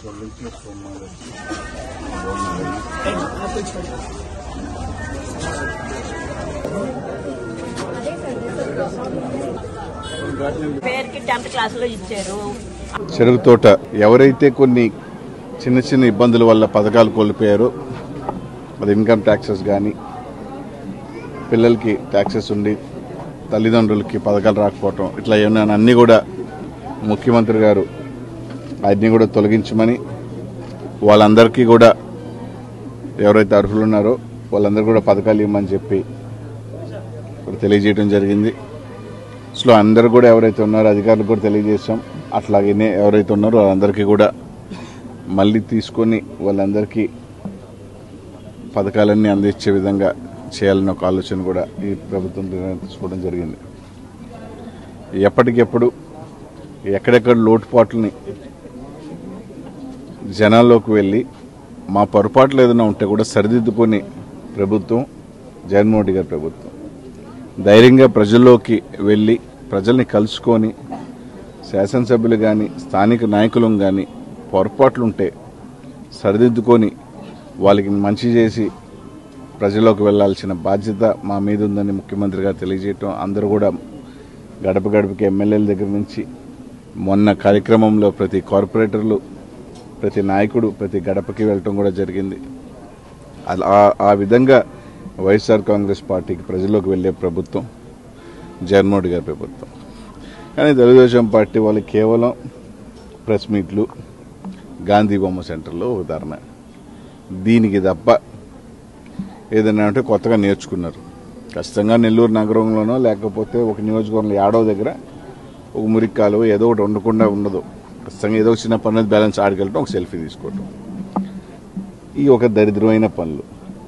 నుంచి సోమవారం పేరుకి టెన్త్ క్లాస్ లో ఇచ్చారు చెరుకు తోట ఎవరైతే కొన్ని చిన్న చిన్న ఇబ్బందుల వల్ల పథకాలు కోల్పోయారో అది ఇన్కమ్ ట్యాక్సెస్ కానీ పిల్లలకి ట్యాక్సెస్ ఉండి తల్లిదండ్రులకి పథకాలు రాకపోవటం ఇట్లా ఏమైనా అన్నీ కూడా ముఖ్యమంత్రి గారు అన్నీ కూడా తొలగించమని వాళ్ళందరికీ కూడా ఎవరైతే అర్హులు ఉన్నారో వాళ్ళందరూ కూడా పథకాలు ఇవ్వమని చెప్పి ఇప్పుడు తెలియజేయడం జరిగింది సో అందరూ కూడా ఎవరైతే ఉన్నారో అధికారులకు కూడా తెలియజేశాం అట్లాగనే ఎవరైతే ఉన్నారో వాళ్ళందరికీ కూడా మళ్ళీ తీసుకొని వాళ్ళందరికీ పథకాలన్నీ అందించే విధంగా చేయాలన్న ఒక ఆలోచన కూడా ఈ ప్రభుత్వం నిర్ణయం తీసుకోవడం జరిగింది ఎప్పటికెప్పుడు ఎక్కడెక్కడ లోటుపాట్లని జనాల్లోకి వెళ్ళి మా పొరపాట్లు ఏదైనా ఉంటే కూడా సరిదిద్దుకొని ప్రభుత్వం జగన్మోహన్ రెడ్డి గారి ప్రభుత్వం ధైర్యంగా ప్రజల్లోకి వెళ్ళి ప్రజల్ని కలుసుకొని శాసనసభ్యులు కానీ స్థానిక నాయకులు కానీ పొరపాట్లుంటే సరిదిద్దుకొని వాళ్ళకి మంచి చేసి ప్రజల్లోకి వెళ్లాల్సిన బాధ్యత మా మీద ఉందని ముఖ్యమంత్రి గారు తెలియజేయటం అందరూ కూడా గడప గడపకి ఎమ్మెల్యేల దగ్గర నుంచి మొన్న కార్యక్రమంలో ప్రతి కార్పొరేటర్లు ప్రతి నాయకుడు ప్రతి గడపకి వెళ్ళటం కూడా జరిగింది అలా ఆ- ఆ విధంగా వైఎస్ఆర్ కాంగ్రెస్ పార్టీకి ప్రజల్లోకి వెళ్ళే ప్రభుత్వం జగన్మోహన్ రెడ్డి గారి ప్రభుత్వం కానీ తెలుగుదేశం పార్టీ వాళ్ళు కేవలం ప్రెస్ మీట్లు గాంధీ బొమ్మ సెంటర్లో ఉదాహరణ దీనికి తప్ప ఏదైనా అంటే కొత్తగా నేర్చుకున్నారు ఖచ్చితంగా నెల్లూరు నగరంలోనో లేకపోతే ఒక నియోజకవర్గంలో ఏడో దగ్గర ఒక మురిక్కాలు ఏదో ఒకటి ఉండకుండా ఉండదు ఖచ్చితంగా ఏదో ఒక చిన్న పనులు బ్యాలెన్స్ ఆడికెళ్ళటం ఒక సెల్ఫీ తీసుకోవటం ఈ ఒక దరిద్రమైన పనులు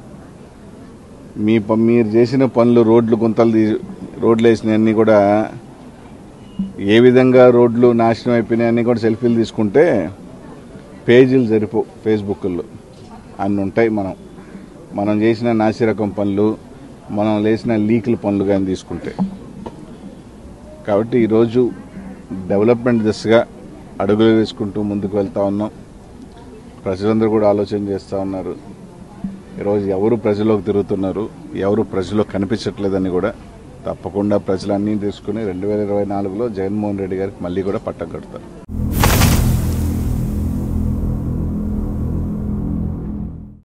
మీ ప- మీరు చేసిన పనులు రోడ్లు గుంతలు తీ- రోడ్లు వేసినవన్నీ కూడా ఏ విధంగా రోడ్లు నాశనం అయిపోయినాయన్నీ కూడా సెల్ఫీలు తీసుకుంటే పేజీలు సరిపో ఫేస్బుక్లో అన్ని ఉంటాయి మనం మనం చేసిన నాసిరకం పనులు మనం వేసిన లీకుల పనులు కానీ తీసుకుంటే కాబట్టి ఈరోజు డెవలప్మెంట్ దిశగా అడుగులు వేసుకుంటూ ముందుకు వెళ్తా ఉన్నాం ప్రజలందరూ కూడా ఆలోచన చేస్తూ ఉన్నారు ఈరోజు ఎవరు ప్రజల్లోకి తిరుగుతున్నారు ఎవరు ప్రజల్లో కనిపించట్లేదని కూడా తప్పకుండా ప్రజలన్నీ తీసుకుని రెండు వేల ఇరవై నాలుగులో జగన్మోహన్ రెడ్డి గారికి మళ్ళీ కూడా పట్టం కడతారు